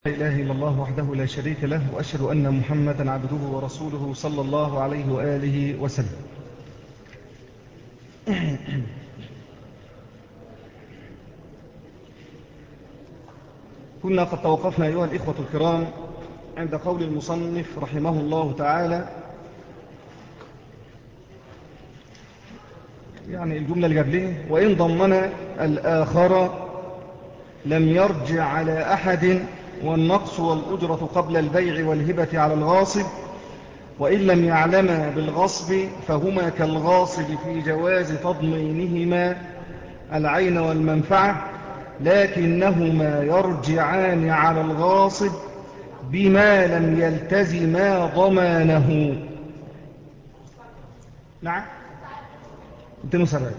لا إله إلا الله وحده لا شريك له وأشهد أن محمدا عبده ورسوله صلى الله عليه وآله وسلم كنا قد توقفنا أيها الإخوة الكرام عند قول المصنف رحمه الله تعالى يعني الجملة اللي قبليه وإن ضمن الآخر لم يرجع على أحد والنقص والأجرة قبل البيع والهبة على الغاصب وإن لم يعلم بالغصب فهما كالغاصب في جواز تضمينهما العين والمنفعة لكنهما يرجعان على الغاصب بما لم يلتزما ضمانه نعم 270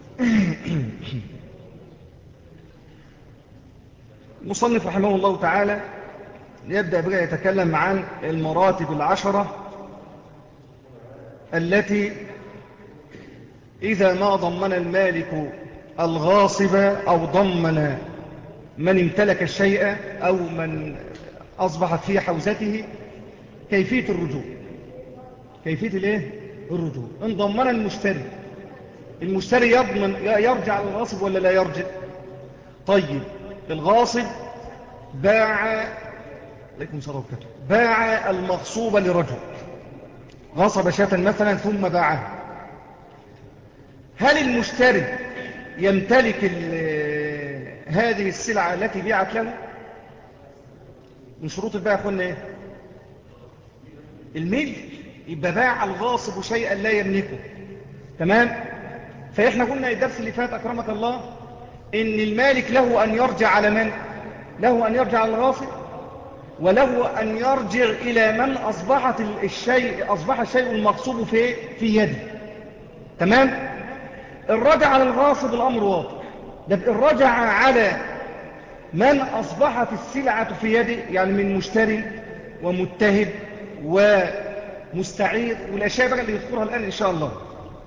المصنف رحمه الله تعالى يبدأ بقى يتكلم عن المراتب العشرة التي إذا ما ضمن المالك الغاصب أو ضمن من امتلك الشيء أو من أصبحت في حوزته كيفية الرجوع كيفية الايه الرجوع ان ضمن المشتري المشتري يضمن يرجع للغاصب ولا لا يرجع طيب الغاصب باع عليكم سلام وبركاته باع المغصوب لرجل غصب شاة مثلا ثم باعها هل المشتري يمتلك هذه السلعة التي بيعت له من شروط البيع قلنا ايه الملك يبقى باع الغاصب شيئا لا يملكه تمام فإحنا قلنا الدرس اللي فات أكرمك الله إن المالك له أن يرجع على من له أن يرجع على الغاصب وله أن يرجع إلى من أصبحت الشيء أصبح الشيء المغصوب في في يده تمام الرجع على الغاصب الأمر واضح ده الرجع على من أصبحت السلعة في يده يعني من مشتري ومتهد ومستعير والأشياء بقى اللي يذكرها الآن إن شاء الله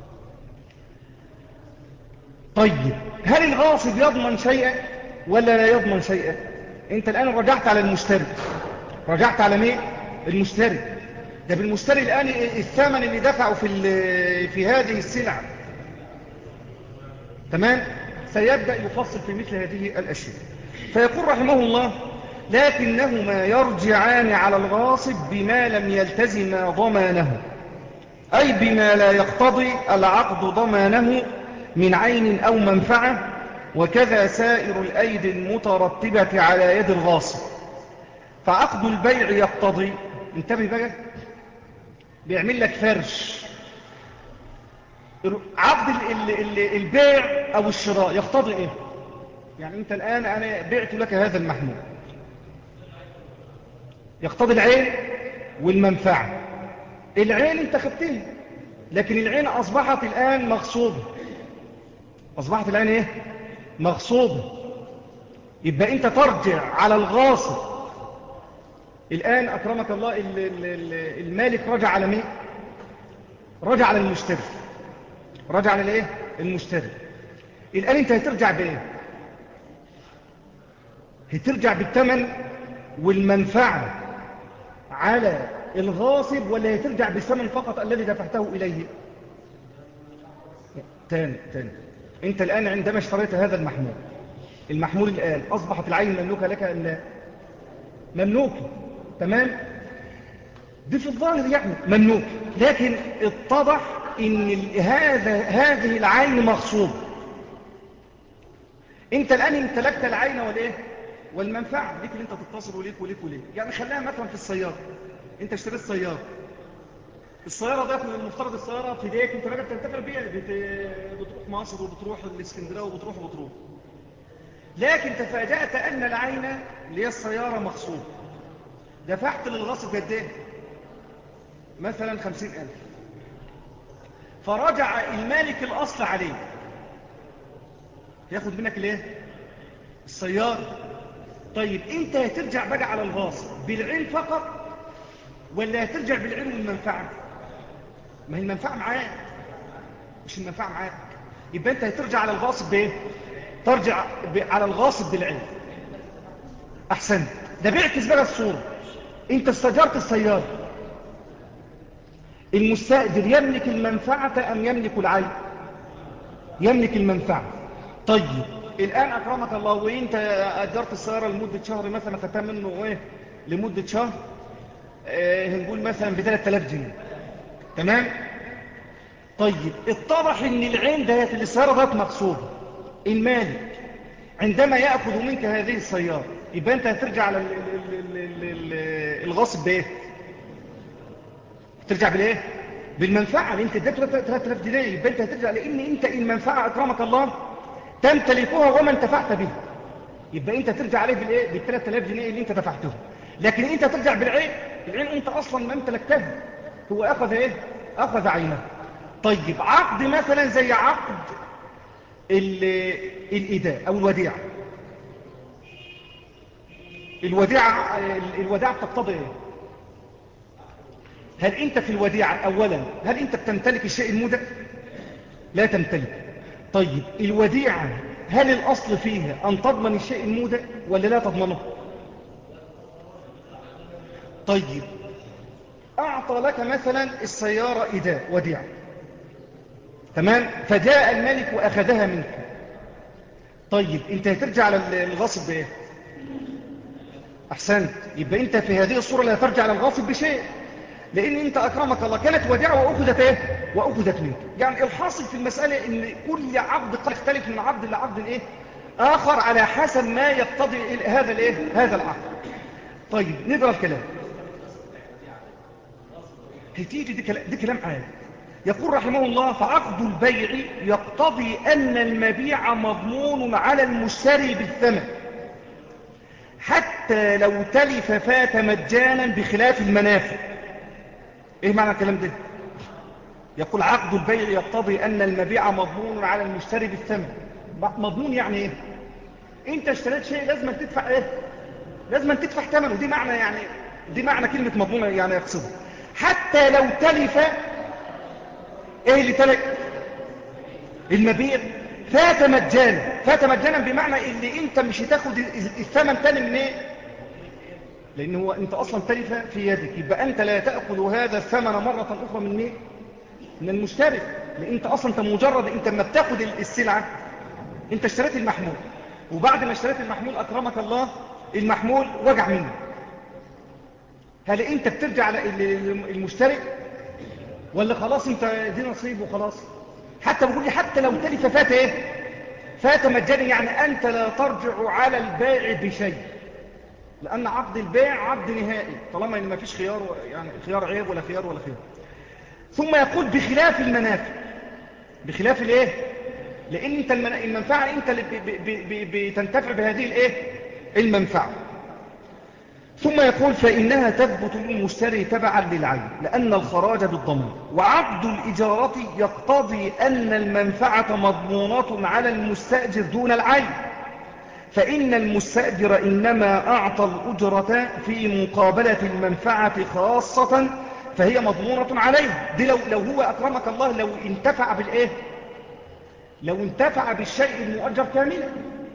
طيب هل الغاصب يضمن شيئا ولا لا يضمن شيئا انت الآن رجعت على المشتري رجعت على مين المشتري ده بالمشتري الآن الثمن اللي دفعه في, في هذه السلعة تمام سيبدأ يفصل في مثل هذه الأشياء فيقول رحمه الله لكنهما يرجعان على الغاصب بما لم يلتزم ضمانه أي بما لا يقتضي العقد ضمانه من عين أو منفعة وكذا سائر الأيدي المترتبة على يد الغاصب فعقد البيع يقتضي انتبه بقى بيعمل لك فرش عقد البيع أو الشراء يقتضي إيه يعني أنت الآن أنا بعت لك هذا المحمول يقتضي العين والمنفعة العين انت خدتها لكن العين أصبحت الآن مغصوبة أصبحت الآن إيه مغصوبة يبقى أنت ترجع على الغاصب الآن أكرمك الله المالك رجع على مين رجع على المشتري رجع على الايه المشتري الآن أنت هترجع بإيه هترجع بالثمن والمنفعة على الغاصب ولا هترجع بالثمن فقط الذي دفعته إليه تاني تاني انت الآن عندما اشتريت هذا المحمول المحمول الآن أصبحت العين مملوكة لك أم لا مملوكة تمام دي في الظاهر يعني مملوك لكن اتضح ان هذا هذه العين مغصوب انت الآن امتلكت العين والايه والمنفعة ليك اللي انت تتصل وليك وليك وليك يعني خليها مثلا في السيارة انت اشتريت سيارة السيارة ده المفترض السيارة في ديك انت راجل تنتقل بيها بت... بتروح مصر وبتروح الاسكندرية وبتروح وبتروح لكن تفاجأت أن العين اللي هي السيارة مغصوب دفعت للغصب قد ايه مثلا خمسين ألف فرجع المالك الأصل عليه ياخد منك ليه السيارة طيب انت هترجع بقى على الغاصب بالعين فقط ولا هترجع بالعين والمنفعة ما هي المنفعة معاك مش المنفعة معاك يبقى انت هترجع على الغاصب بايه ترجع على الغاصب بالعين احسن ده بيعكس بقى الصورة انت استجرت السيارة المستأجر يملك المنفعة أم يملك العين يملك المنفعة طيب الآن أكرمك الله وإنت أجرت السيارة لمدة شهر مثلا خدتها منه إيه لمدة شهر آه هنقول مثلا ب 3000 جنيه تمام طيب اتضح ان العين دهت السيارة ذات مقصودة المالك عندما يأخذ منك هذه السيارة يبقى انت هترجع على الغاصب بايه ترجع بالايه بالمنفعة اللي انت اديته 3000 جنيه يبقى انت هترجع لان انت المنفعة اكرمك الله تمتلكها وما انتفعت بها يبقى انت ترجع عليه بالايه بال 3000 جنيه اللي انت دفعته لكن انت ترجع بالعين العين انت اصلا ما امتلكتها هو اخذ ايه اخذ عينه طيب عقد مثلا زي عقد الإداء أو الوديعة الوديعة الوديعة بتقتضي ايه هل انت في الوديعة اولا هل انت بتمتلك الشيء المودع لا تمتلك طيب الوديعة هل الاصل فيها ان تضمن الشيء المودع ولا لا تضمنه طيب اعطى لك مثلا السيارة اداء وديعة تمام فجاء الملك واخذها منك طيب انت هترجع للغاصب بايه أحسنت يبقى أنت في هذه الصورة لا ترجع للغاصب بشيء لأن أنت أكرمك الله كانت وديعة وأخذت إيه؟ وأخذت منك يعني الحاصل في المسألة أن كل عبد قد يختلف من عبد لعبد إيه؟ آخر على حسب ما يقتضي هذا الإيه؟ هذا العقد طيب نقرأ الكلام هتيجي دي كلام, دي كلام عام يقول رحمه الله فعقد البيع يقتضي أن المبيع مضمون على المشتري بالثمن حتى لو تلف فات مجانا بخلاف المنافع ايه معنى الكلام ده يقول عقد البيع يقتضي ان المبيع مضمون على المشتري بالثمن مضمون يعني ايه انت اشتريت شيء لازم تدفع ايه لازم تدفع ثمنه دي معنى يعني دي معنى كلمة مضمون يعني يقصده حتى لو تلف ايه اللي تلف المبيع فات مجانا فات مجانا بمعنى اللي انت مش هتاخد الثمن تاني من ايه لان هو انت اصلا تلف في يدك يبقى انت لا تأخذ هذا الثمن مرة اخرى من مين من المشتري لان انت اصلا انت مجرد انت لما بتاخد السلعة انت اشتريت المحمول وبعد ما اشتريت المحمول اكرمك الله المحمول وجع منه هل انت بترجع المشتري ولا خلاص انت دي نصيب وخلاص حتى بقول لي حتى لو تلف فات ايه فات مجاني يعني انت لا ترجع على البائع بشيء لان عقد البيع عقد نهائي طالما ان ما فيش خيار يعني خيار عيب ولا خيار ولا خيار ثم يقول بخلاف المنافع بخلاف الايه لان انت المنفعه انت اللي بتنتفع بهذه الايه المنفعه ثم يقول فإنها تثبت للمشتري تبعا للعين لأن الخراج بالضمان وعقد الإجارة يقتضي أن المنفعة مضمونة على المستأجر دون العين فإن المستأجر إنما أعطى الأجرة في مقابلة المنفعة خاصة فهي مضمونة عليه دي لو, لو هو أكرمك الله لو انتفع بالإيه لو انتفع بالشيء المؤجر كاملا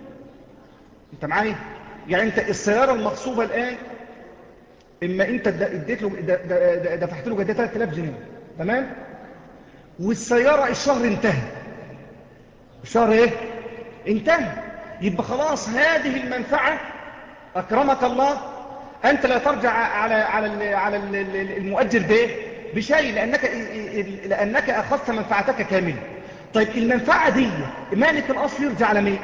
انت معايا يعني انت السيارة المغصوبة الآن اما انت اديت له دفعت له جديه 3000 جنيه تمام والسياره الشهر انتهى الشهر ايه انتهى يبقى خلاص هذه المنفعه اكرمك الله انت لا ترجع على على على المؤجر بايه بشيء لانك لانك اخذت منفعتك كامله طيب المنفعه دي مالك الاصل يرجع على مين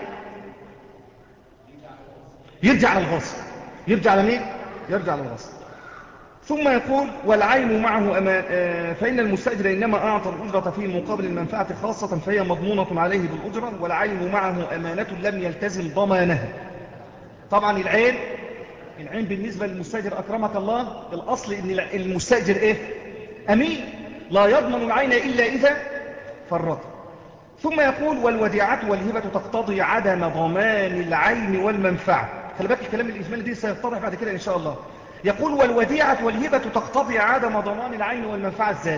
يرجع على الغاصب يرجع على مين يرجع على الغاصب ثم يقول والعين معه أمان آه، فإن المستأجر إنما أعطى الأجرة في مقابل المنفعة خاصة فهي مضمونة عليه بالأجرة والعين معه أمانة لم يلتزم ضمانها طبعا العين العين بالنسبة للمستأجر أكرمك الله الأصل إن المستأجر إيه أمين لا يضمن العين إلا إذا فرط ثم يقول والوديعة والهبة تقتضي عدم ضمان العين والمنفعة خلي بالك الكلام الإجمالي دي سيتضح بعد كده إن شاء الله يقول والوديعة والهبة تقتضي عدم ضمان العين والمنفعة ازاي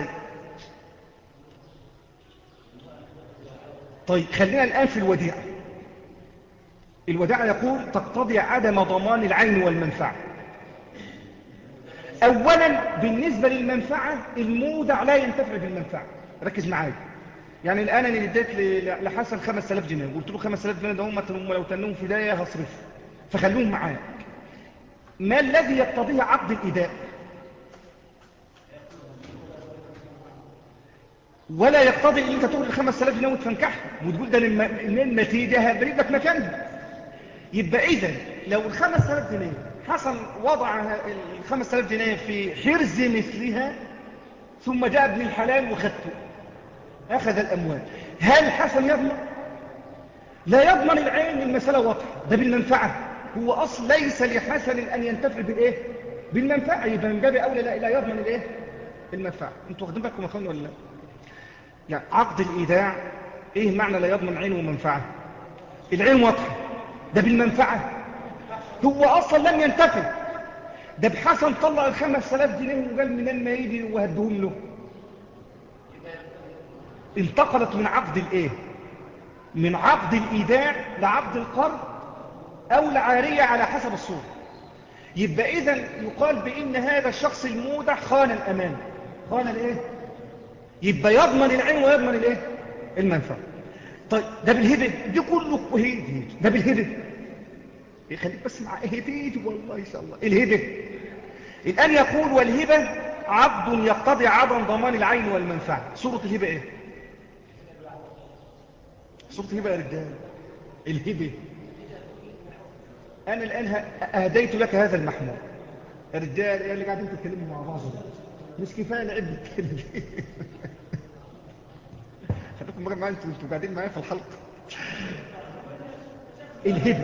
طيب خلينا الآن في الوديعة الوديعة يقول تقتضي عدم ضمان العين والمنفعة أولا بالنسبة للمنفعة المودع لا ينتفع بالمنفعة ركز معايا يعني الآن أنا اديت لحسن 5000 جنيه وقلت له 5000 جنيه ده هم لو تنوهم في داية هصرف فخلوهم معاك ما الذي يقتضيه عقد الإداء ولا يقتضي ان انت تقول ال 5000 جنيه وتفنكحها وتقول ده النتيجه هبريد لك مكانها يبقى اذا لو ال 5000 جنيه حصل وضع ال 5000 جنيه في حرز مثلها ثم جاء ابن الحلال وخدته اخذ الاموال هل حسن يضمن لا يضمن العين المساله واضحه ده بالمنفعه هو اصل ليس لحسن ان ينتفع بالايه بالمنفعه يبقى من باب اولى لا, لا يضمن الايه المنفعه انتوا واخدين بالكم يا اخوانا ولا لا يعني عقد الإيداع إيه معنى لا يضمن عين ومنفعة العين واضحة ده بالمنفعة هو أصلا لم ينتفع ده بحسن طلع الخمس سلاف جنيه وقال منين ما يجي وهدهم له انتقلت من عقد الايه من عقد الايداع لعقد القرض او العارية على حسب الصورة يبقى اذا يقال بان هذا الشخص المودع خان الامان خان الايه يبقى يضمن العين ويضمن الايه المنفعه طيب ده بالهبه دي كله هيد ده بالهبه خليك بس مع هبه والله ان شاء الله الهبه الان يقول والهبه عبد يقتضي عدم ضمان العين والمنفعه صوره الهبه ايه صوره الهبه يا رجال الهبه انا الان اهديت لك هذا المحمول يا رجال ايه اللي قاعدين تتكلموا مع بعض مش كفايه لعبة كده خليكم بقى معايا انتوا قاعدين معايا في الحلقه الهبه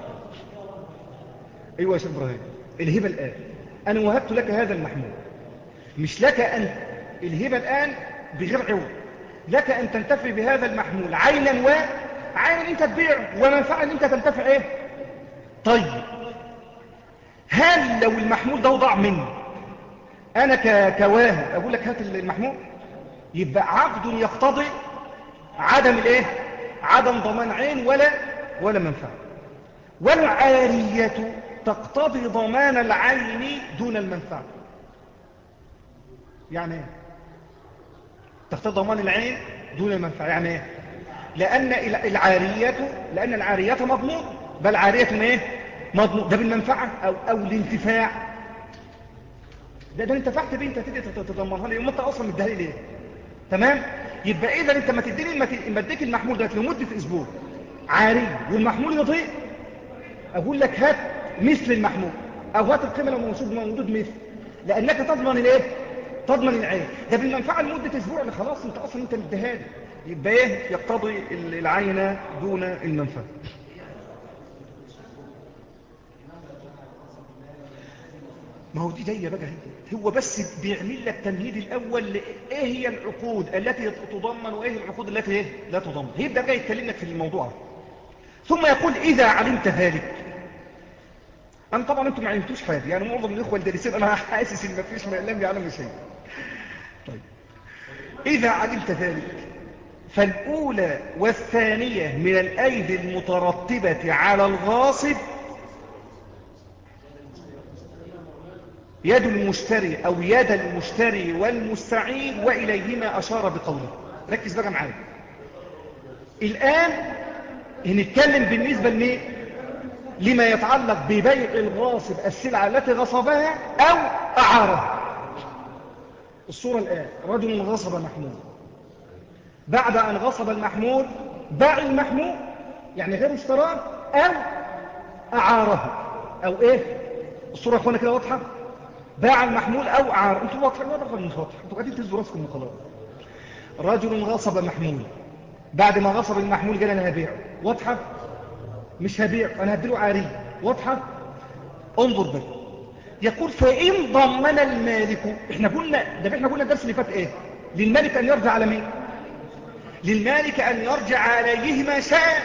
ايوه يا شيخ ابراهيم الهبه الان انا وهبت لك هذا المحمول مش لك ان الهبه الان بغير عوض لك ان تنتفع بهذا المحمول عينا و عينا انت تبيعه ومنفعه ان انت تنتفع ايه طيب هل لو المحمول ده ضاع مني انا كواهب اقول لك هات المحمول يبقى عقد يقتضي عدم الايه عدم ضمان عين ولا ولا منفعه والعاريه تقتضي ضمان العين دون المنفعه يعني ايه تقتضي ضمان العين دون المنفعه يعني ايه لان العاريه لان العاريه مضمون بل عاريه ايه مضمون ده بالمنفعه او او الانتفاع ده ده انت فحت بيه انت تيجي تضمنها لي يوم انت اصلا مديها لي ليه تمام يبقى اذا انت ما تديني ما اديك المحمول ده لمده اسبوع عاري والمحمول يضيع اقول لك هات مثل المحمول او هات القيمه لو موجود موجود مثل لانك تضمن الايه تضمن العين ده بالمنفعه لمده اسبوع اللي خلاص انت اصلا انت مديها لي يبقى ايه يقتضي العين دون المنفعه ما هو دي جايه بقى هو بس بيعمل لك تمهيد الاول ايه هي العقود التي تضمن وايه العقود التي إيه؟ لا تضمن هيبدا بقى يتكلم لك في الموضوع ثم يقول اذا علمت ذلك انا طبعا انتم ما علمتوش حاجه يعني معظم الاخوه الدارسين انا حاسس ان ما فيش ما لم يعلموا شيء طيب اذا علمت ذلك فالاولى والثانيه من الايدي المترتبه على الغاصب يد المشتري أو يد المشتري والمستعين وإليهما أشار بقوله ركز بقى معايا الآن هنتكلم بالنسبة لمين لما يتعلق ببيع الغاصب السلعة التي غصبها أو أعارها الصورة الآن رجل غصب محمول بعد أن غصب المحمول باع المحمول يعني غير اشتراه أو أعاره أو إيه الصورة يا أخوانا كده واضحة باع المحمول او عار انتوا واضحين ولا مش واضح انتوا قاعدين تهزوا راسكم وخلاص رجل غصب محمول بعد ما غصب المحمول قال انا هبيعه واضحه مش هبيع انا هديله عاري واضحه انظر بقى يقول فان ضمن المالك احنا قلنا ده احنا قلنا الدرس اللي فات ايه للمالك ان يرجع على مين للمالك ان يرجع عليه ما شاء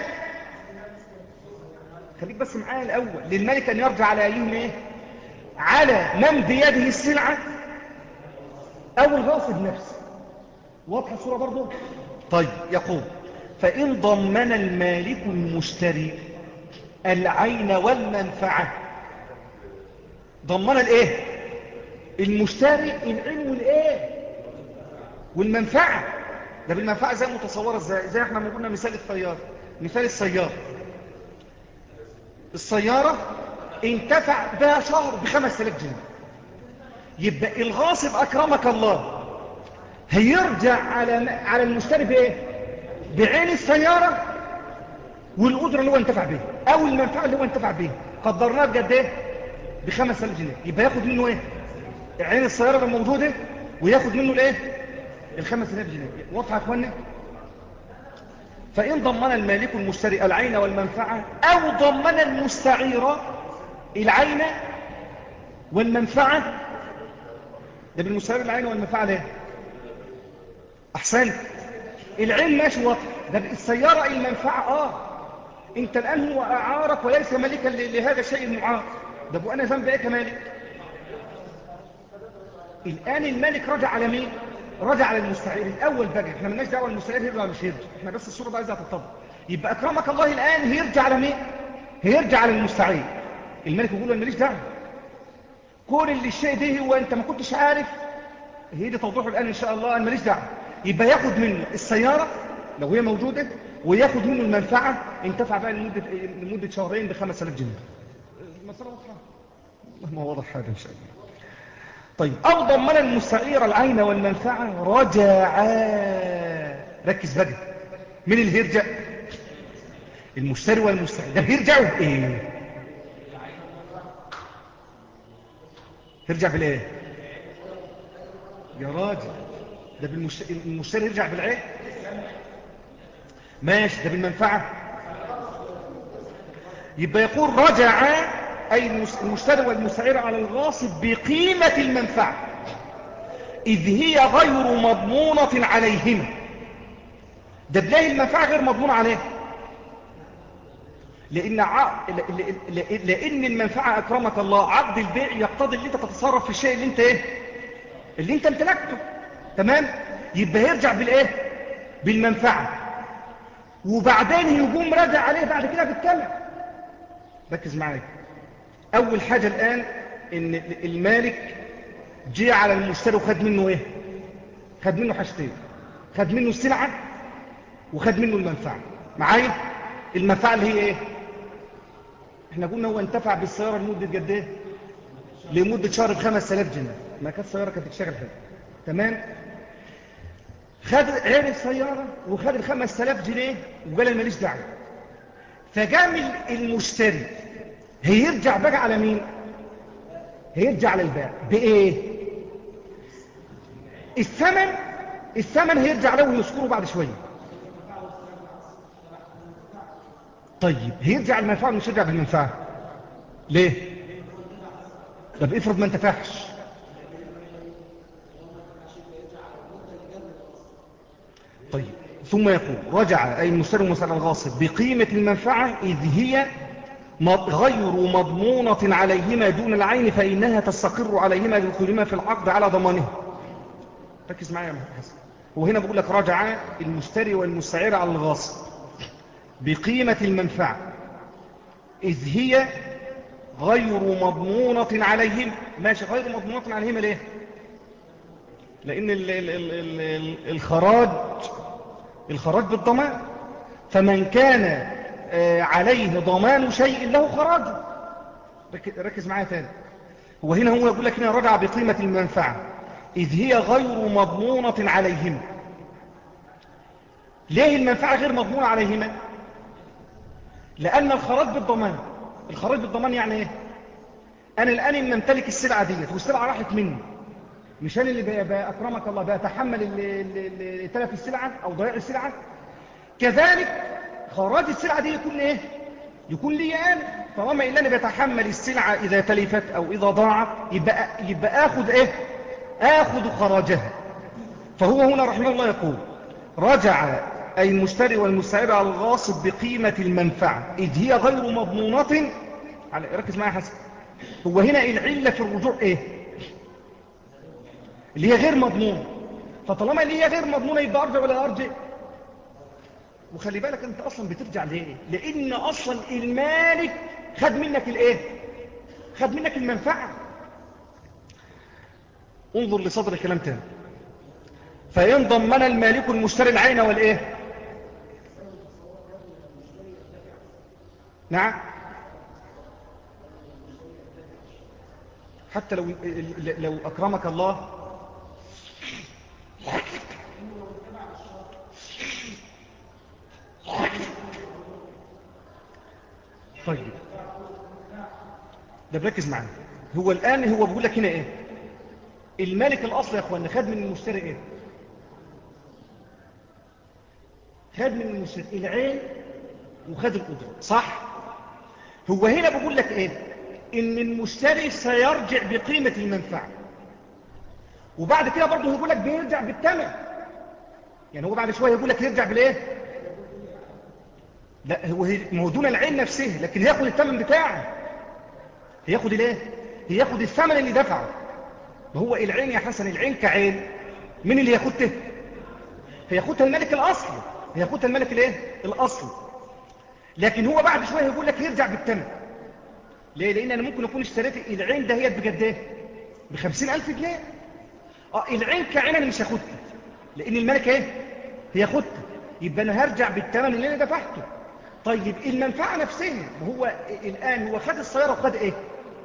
خليك بس معايا الاول للمالك ان يرجع على ايهم ايه على من بيده السلعة أو الغاصب نفسه واضحة الصورة برضو طيب يقول فإن ضمن المالك المشتري العين والمنفعة ضمن الايه المشتري العلم والايه والمنفعة ده بالمنفعة زي متصورة ازاي زي احنا ما قلنا مثال الطيار مثال السيارة السيارة انتفع بها شهر بخمس تلاف جنيه يبقى الغاصب أكرمك الله هيرجع على على المشتري بايه بعين السيارة والقدرة اللي هو انتفع بيها او المنفعة اللي هو انتفع بيها قدرناها بجد ايه بخمس تلاف جنيه يبقى ياخد منه ايه عين السيارة الموجودة وياخد منه الايه الخمس تلاف جنيه واضحة يا اخوانا فإن ضمن المالك المشتري العين والمنفعة أو ضمن المستعير العين والمنفعة ده بالمستعير العين والمنفعة ليه أحسنت العين ماشي واضح ده السيارة المنفعة آه انت الآن هو أعارك وليس ملكا لهذا الشيء المعار ده أبو أنا ذنب إيه كمالك الآن الملك رجع على مين رجع على المستعير الأول بقى احنا مالناش دعوه المستعير هيرجع مش هيرجع احنا بس الصورة بقى عايزة تطبق يبقى أكرمك الله الآن هيرجع على مين هيرجع على المستعير الملك يقول له ماليش دعوه كون اللي الشيء ده هو انت ما كنتش عارف هي دي توضيحه الآن إن شاء الله أنا ماليش دعوه يبقى ياخد منه السيارة لو هي موجودة وياخد منه المنفعة انتفع بقى لمدة, لمدة شهرين ب 5000 جنيه المسألة واضحة ما واضح حاجة إن شاء الله طيب أو ضمن المستعير العين والمنفعة رجعا ركز بقى من اللي هيرجع المشتري والمستعير ده هيرجعوا بإيه هيرجع بالإيه يا راجل ده بالمشتري يرجع بالعين ماشي ده بالمنفعة يبقى يقول رجع أي المشتري والمستعير على الغاصب بقيمة المنفعة إذ هي غير مضمونة عليهما ده بلاقي المنفعة غير مضمونة عليه لأن, ع... لأن المنفعة أكرمك الله عقد البيع يقتضي اللي أنت تتصرف في الشيء اللي أنت إيه اللي أنت امتلكته تمام يبقى يرجع بالإيه بالمنفعة وبعدين يقوم راجع عليه بعد كده بالثمن ركز معايا أول حاجة الآن إن المالك جه على المشتري وخد منه إيه خد منه حاجتين خد منه السلعة وخد منه المنفعة معايا المنفعة اللي هي إيه احنا قلنا هو انتفع بالسيارة لمدة قد ايه لمدة شهر بخمس تلاف جنيه ما كانت السيارة كانت تشتغل حاجة تمام خد عين السيارة وخد الخمس تلاف جنيه وقال انا ماليش دعوه فقام المشتري هيرجع بقى على مين هيرجع على البائع بايه الثمن الثمن هيرجع له ويذكره بعد شويه طيب هيرجع المنفعه مش هيرجع بالمنفعه ليه طب افرض ما انتفعش طيب ثم يقول رجع أي المشتري المسأل الغاصب بقيمة المنفعة إذ هي غير مضمونة عليهما دون العين فإنها تستقر عليهما دخولهما في العقد على ضمانه ركز معايا يا محمد حسن وهنا بقول لك رجع المشتري والمستعير على الغاصب بقيمة المنفعة إذ هي غير مضمونة عليهم ماشي غير مضمونة عليهما ليه لأن ال ال ال ال الخراج الخراج بالضمان فمن كان عليه ضمان شيء له خراج ركز معايا تاني هو هنا هو يقول لك هنا رجع بقيمة المنفعة إذ هي غير مضمونة عليهم ليه المنفعة غير مضمونة عليهما لأن الخراج بالضمان الخراج بالضمان يعني ايه أنا الآن إن نمتلك السلعة ديت والسلعة راحت مني مش أنا اللي بقى أكرمك الله بأتحمل اللي تلف السلعة أو ضياع السلعة كذلك خراج السلعة دي يكون إيه يكون لي أنا طالما إلا أنا بتحمل السلعة إذا تلفت أو إذا ضاعت يبقى, يبقى آخذ إيه آخذ خراجها فهو هنا رحمه الله يقول رجع أي المشتري والمستعير على الغاصب بقيمة المنفعة إذ هي غير مضمونة على ركز معي حسن هو هنا العلة في الرجوع إيه اللي هي غير مضمونة فطالما اللي هي غير مضمونة يبقى أرجع ولا أرجع وخلي بالك أنت أصلا بترجع ليه لأن أصلا المالك خد منك الإيه خد منك المنفعة انظر لصدر الكلام تاني فإن ضمن المالك المشتري العين والإيه نعم حتى لو لو أكرمك الله طيب ده بركز معانا هو الآن هو بيقول لك هنا إيه المالك الأصل يا أخوانا خد من المشتري إيه خد من المشتري العين وخد الأجرة صح هو هنا بيقول لك إيه إن المشتري سيرجع بقيمة المنفعة وبعد كده برضه يقول لك بيرجع بالثمن يعني هو بعد شوية يقول لك يرجع بالإيه لا هو ما هو دون العين نفسه لكن هياخد الثمن بتاعه هياخد الايه هياخد الثمن اللي دفعه ما هو العين يا حسن العين كعين مين اللي ياخدها هياخدها الملك الاصلي هياخدها الملك الايه الاصلي لكن هو بعد شويه يقول لك يرجع بالثمن ليه لان انا ممكن اكون اشتريت العين ده هي بجد ايه ب 50000 جنيه اه العين كعين انا مش هاخدها لان الملك ايه هياخدها يبقى انا هرجع بالثمن اللي انا دفعته طيب المنفعة نفسها هو الآن هو خد السيارة وخد إيه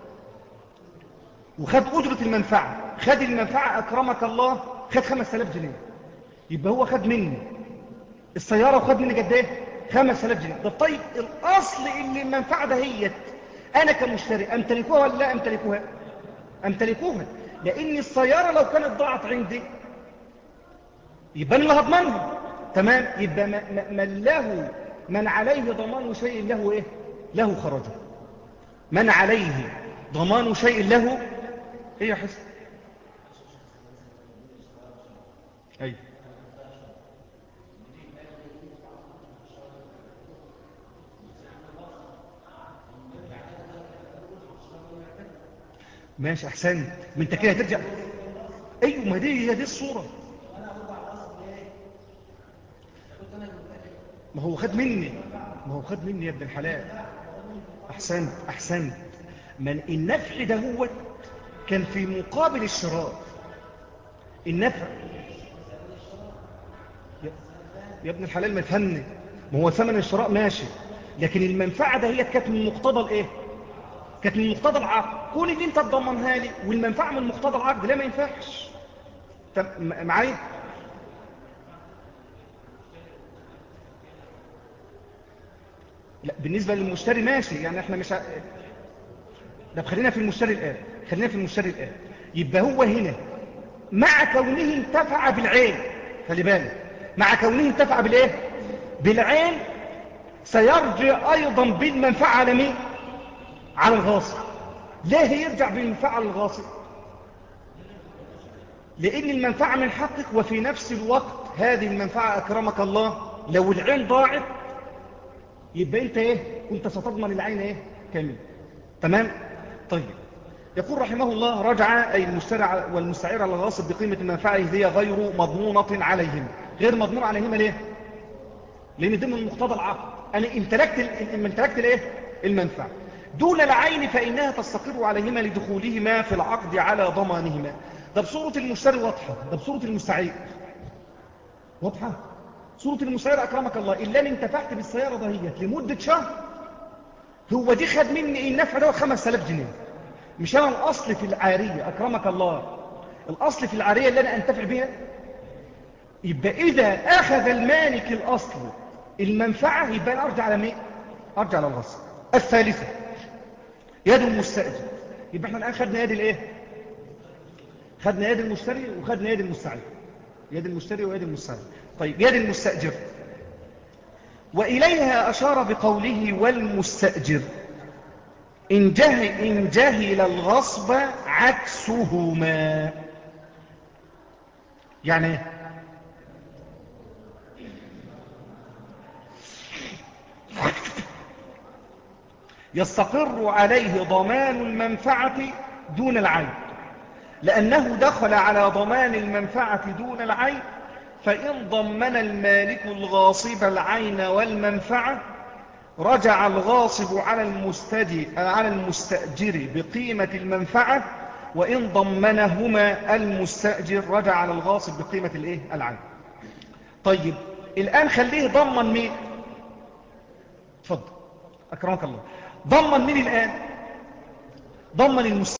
وخد أجرة المنفعة خد المنفعة أكرمك الله خد 5000 جنيه يبقى هو خد مني السيارة وخد مني قد إيه 5000 جنيه ده طيب الأصل اللي المنفعة دهيت أنا كمشتري أمتلكوها ولا لا أمتلكوها أمتلكوها لأن السيارة لو كانت ضاعت عندي يبقى أنا اللي هضمنها تمام يبقى من له من عليه ضمان شيء له إيه؟ له خرجه من عليه ضمان شيء له إيه يا حسن أي ماشي أحسن من انت كده ترجع أيوة ما دي هي دي الصورة ما هو خد مني ما هو خد مني يا ابن الحلال أحسنت أحسنت من النفع ده هو كان في مقابل الشراء النفع يا ابن الحلال ما تفهمني ما هو ثمن الشراء ماشي لكن المنفعة ده هي كانت من مقتضى الايه كانت من مقتضى العقد كون اللي انت تضمنها لي والمنفعة من مقتضى العقد لا ما ينفعش معايا لا بالنسبة للمشتري ماشي يعني احنا مش ع... ده خلينا في المشتري الآن خلينا في المشتري الآن يبقى هو هنا مع كونه انتفع بالعين خلي بالك مع كونه انتفع بالايه بالعين سيرجع ايضا بالمنفعة على مين على الغاصب ليه يرجع بالمنفعة على الغاصب لان المنفعة من حقك وفي نفس الوقت هذه المنفعة اكرمك الله لو العين ضاعت يبقى انت ايه كنت ستضمن العين ايه كامل تمام طيب يقول رحمه الله رجع أي المشترع والمستعير على الغاصب بقيمة المنفعة هي غير مضمونة عليهم غير مضمون عليهم ليه لأن ضمن مقتضى العقد أنا امتلكت امتلكت الايه المنفعة دون العين فإنها تستقر عليهما لدخولهما في العقد على ضمانهما ده بصورة المشتري واضحة ده بصورة المستعير واضحة صورة المستعير أكرمك الله إلا أن انتفعت بالسيارة دهيت لمدة شهر هو دي خد مني النفع ده 5000 جنيه مش أنا الأصل في العارية أكرمك الله الأصل في العارية اللي أنا أنتفع بها يبقى إذا أخذ المالك الأصل المنفعة يبقى أنا أرجع على مين أرجع على الغصب الثالثة يد المستأجر يبقى احنا الآن خدنا يد الإيه خدنا يد المشتري وخدنا يد المستعير يد المشتري ويد المستعير طيب يد المستأجر وإليها أشار بقوله والمستأجر إن جهل, إن جهل الغصب عكسهما يعني يستقر عليه ضمان المنفعة دون العين لأنه دخل على ضمان المنفعة دون العين فإن ضمن المالك الغاصب العين والمنفعة رجع الغاصب على المستأجر, على المستأجر بقيمة المنفعة وإن ضمنهما المستأجر رجع على الغاصب بقيمة الايه العين طيب الآن خليه ضمن مين اتفضل أكرمك الله ضمن مين الآن ضمن المستأجر